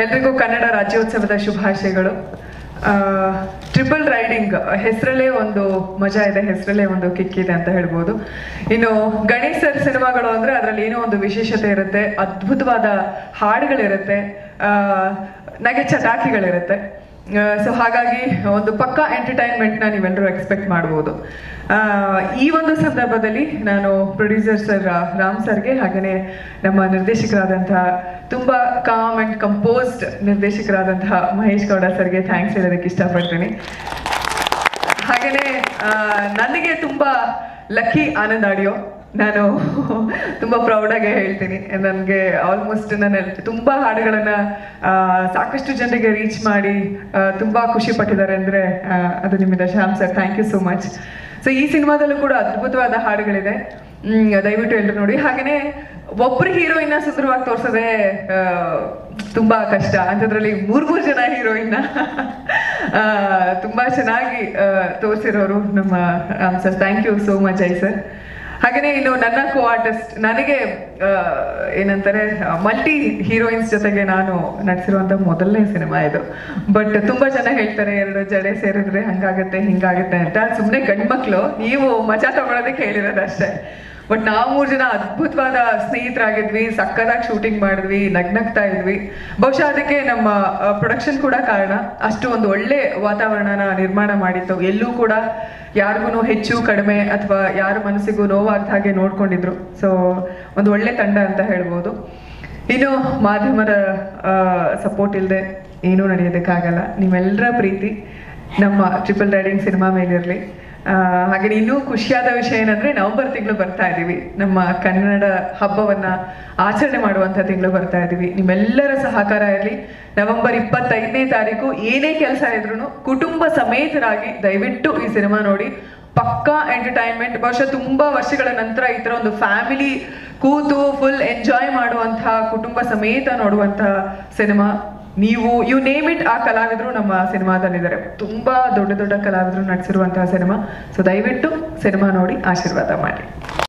ಎಲ್ರಿಗೂ ಕನ್ನಡ ರಾಜ್ಯೋತ್ಸವದ ಶುಭಾಶಯಗಳು ಟ್ರಿಪಲ್ ರೈಡಿಂಗ್ ಹೆಸರಲ್ಲೇ ಒಂದು ಮಜಾ ಇದೆ ಹೆಸರಲ್ಲೇ ಒಂದು ಕಿಕ್ ಇದೆ ಅಂತ ಹೇಳ್ಬೋದು ಇನ್ನು ಗಣೇಶ್ ಸರ್ ಸಿನಿಮಾಗಳು ಅಂದ್ರೆ ಅದರಲ್ಲಿ ಏನೋ ಒಂದು ವಿಶೇಷತೆ ಇರುತ್ತೆ ಅದ್ಭುತವಾದ ಹಾಡುಗಳಿರುತ್ತೆ ಆ, ನಗೆ ಚಟಾಕಿಗಳಿರುತ್ತೆ ಸೊ ಹಾಗಾಗಿ ಒಂದು ಪಕ್ಕಾ ಎಂಟರ್ಟೈನ್ಮೆಂಟ್ನ ನೀವೆಲ್ಲರೂ ಎಕ್ಸ್ಪೆಕ್ಟ್ ಮಾಡ್ಬೋದು ಆ, ಈ ಒಂದು ಸಂದರ್ಭದಲ್ಲಿ ನಾನು ಪ್ರೊಡ್ಯೂಸರ್ ಸರ್ ರಾಮ್ ಸರ್ಗೆ ಹಾಗೆಯೇ ನಮ್ಮ ನಿರ್ದೇಶಕರಾದಂತಹ ತುಂಬ ಕಾಮ್ ಆ್ಯಂಡ್ ಕಂಪೋಸ್ಡ್ ನಿರ್ದೇಶಕರಾದಂತಹ ಮಹೇಶ್ ಗೌಡ ಸರ್ಗೆ ಥ್ಯಾಂಕ್ಸ್ ಹೇಳೋದಕ್ಕೆ ಇಷ್ಟಪಡ್ತೀನಿ ಹಾಗೆಯೇ ನನಗೆ ತುಂಬ ಲಕ್ಕಿ ಆನಂದ್ ಆಡಿಯೋ ನಾನು ತುಂಬ ಪ್ರೌಡಾಗಿ ಹೇಳ್ತೀನಿ ನನಗೆ ಆಲ್ಮೋಸ್ಟ್ ನನ್ನ ತುಂಬ ಹಾಡುಗಳನ್ನು ಸಾಕಷ್ಟು ಜನರಿಗೆ ರೀಚ್ ಮಾಡಿ ಆ, ತುಂಬ ಖುಷಿ ಪಟ್ಟಿದ್ದಾರೆ ಅಂದರೆ ಅದು ನಿಮ್ಮಿಂದ Shyam sir thank you so much so ಈ ಸಿನಿಮಾದಲ್ಲೂ ಕೂಡ ಅದ್ಭುತವಾದ ಹಾಡುಗಳಿದೆ ಹ್ಮ್, ದಯವಿಟ್ಟು ಎಲ್ಲರೂ ನೋಡಿ ಹಾಗೆಯೇ ಒಬ್ಬರು ಹೀರೋಯಿನ್ನ ಸುಂದರವಾಗಿ ತೋರಿಸೋದೇ ಆ, ತುಂಬಾ ಕಷ್ಟ ಅಂಥದ್ರಲ್ಲಿ ಮೂರ್ ಮೂರು ಜನ ಹೀರೋಯಿನ್ನ ಆ, ತುಂಬಾ ಚೆನ್ನಾಗಿ ತೋರಿಸಿರೋರು ನಮ್ಮ Ram sir thank you so much I sir ಹಾಗೆಯೇ ಇನ್ನು ನನ್ನ ಕೋ ಆರ್ಟಿಸ್ಟ್ ನನಗೆ ಆ, ಏನಂತಾರೆ ಮಲ್ಟಿ ಹೀರೋಯಿನ್ಸ್ ಜೊತೆಗೆ ನಾನು ನಟಿಸಿರುವಂಥ ಮೊದಲನೇ ಸಿನಿಮಾ ಇದು ಬಟ್ ತುಂಬಾ ಜನ ಹೇಳ್ತಾರೆ ಎರಡು ಜಡೆ ಸೇರಿದ್ರೆ ಹಂಗಾಗತ್ತೆ ಹಿಂಗಾಗತ್ತೆ ಅಂತ ಸುಮ್ಮನೆ ಗಂಡ್ಮಕ್ಳು ನೀವು ಮಜಾ ತಗೊಳೋದಕ್ಕೆ ಹೇಳಿರೋದಷ್ಟೇ ಬಟ್ ನಾವು ಮೂರು ಜನ ಅದ್ಭುತವಾದ ಸ್ನೇಹಿತರಾಗಿದ್ವಿ ಸಕ್ಕದಾಗಿ ಶೂಟಿಂಗ್ ಮಾಡಿದ್ವಿ ನಗ್ನಗ್ತಾ ಇದ್ವಿ ಬಹುಶಃ ಅದಕ್ಕೆ ನಮ್ಮ ಪ್ರೊಡಕ್ಷನ್ ಕೂಡ ಕಾರಣ ಅಷ್ಟು ಒಂದು ಒಳ್ಳೆ ವಾತಾವರಣನ ನಿರ್ಮಾಣ ಮಾಡಿತ್ತು ಎಲ್ಲೂ ಕೂಡ ಯಾರಿಗೂ ಹೆಚ್ಚು ಕಡಿಮೆ ಅಥವಾ ಯಾರ ಮನಸ್ಸಿಗೂ ನೋವಾಗದ ಹಾಗೆ ನೋಡ್ಕೊಂಡಿದ್ರು ಸೊ ಒಂದು ಒಳ್ಳೆ ತಂಡ ಅಂತ ಹೇಳ್ಬೋದು ಇನ್ನು ಮಾಧ್ಯಮದ ಸಪೋರ್ಟ್ ಇಲ್ಲದೆ ಏನೂ ನಡೆಯೋದಕ್ಕಾಗಲ್ಲ ನಿಮ್ಮೆಲ್ಲರ ಪ್ರೀತಿ ನಮ್ಮ ಟ್ರಿಪಲ್ ರೈಡಿಂಗ್ ಸಿನಿಮಾ ಮೇಲಿರಲಿ ಹಾಗೆ ಇನ್ನೂ ಖುಷಿಯಾದ ವಿಷಯ ಏನಂದ್ರೆ ನವೆಂಬರ್ ತಿಂಗಳು ಬರ್ತಾ ಇದ್ದೀವಿ ನಮ್ಮ ಕನ್ನಡ ಹಬ್ಬವನ್ನ ಆಚರಣೆ ಮಾಡುವಂತ ತಿಂಗಳು ಬರ್ತಾ ಇದ್ದೀವಿ ನಿಮ್ಮೆಲ್ಲರ ಸಹಕಾರ ಇರಲಿ ನವೆಂಬರ್ ಇಪ್ಪತ್ತೈದನೇ ತಾರೀಕು ಏನೇ ಕೆಲಸ ಇದ್ರೂ ಕುಟುಂಬ ಸಮೇತರಾಗಿ ದಯವಿಟ್ಟು ಈ ಸಿನಿಮಾ ನೋಡಿ ಪಕ್ಕಾ ಎಂಟರ್ಟೈನ್ಮೆಂಟ್ ಬಹುಶಃ ತುಂಬಾ ವರ್ಷಗಳ ನಂತರ ಈ ತರ ಒಂದು ಫ್ಯಾಮಿಲಿ ಕೂತು ಫುಲ್ ಎಂಜಾಯ್ ಮಾಡುವಂತಹ ಕುಟುಂಬ ಸಮೇತ ನೋಡುವಂತಹ ಸಿನಿಮಾ ನೀವು ಯು ನೇಮ್ ಇಟ್ ಆ ಕಲಾವಿದರು ನಮ್ಮ ಸಿನಿಮಾದಲ್ಲಿದ್ದಾರೆ ತುಂಬಾ ದೊಡ್ಡ ದೊಡ್ಡ ಕಲಾವಿದರು ನಟಿಸಿರುವಂತಹ ಸಿನಿಮಾ ಸೊ ದಯವಿಟ್ಟು ಸಿನಿಮಾ ನೋಡಿ ಆಶೀರ್ವಾದ ಮಾಡಿ